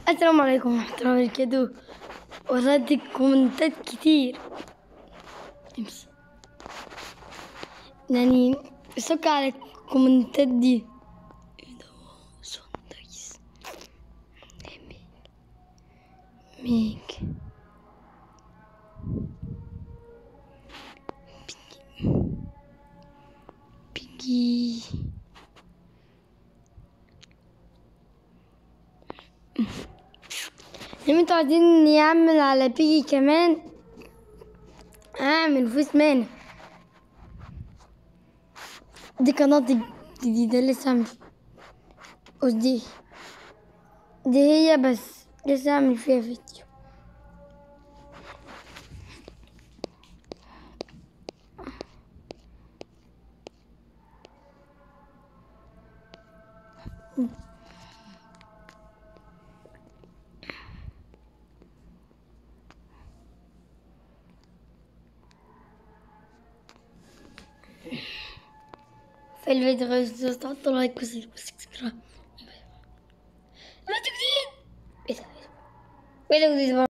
السلام عليكم ورحمة الله وبركاته وصلت كومنتات كتير امشي يعني سك على الكومنتات دي ايه ده سندس ميك ميك بيجي لما انتوا عايزين نعمل على بيجي كمان اعمل فويس مان دي قناة جديدة لسه عامل قصدي دي هي بس لسه عامل فيها فيديو في الفيديو غير تحطوا لايك وسبسكرايب فيديو جديد ايه ده ايه ده فيديو جديد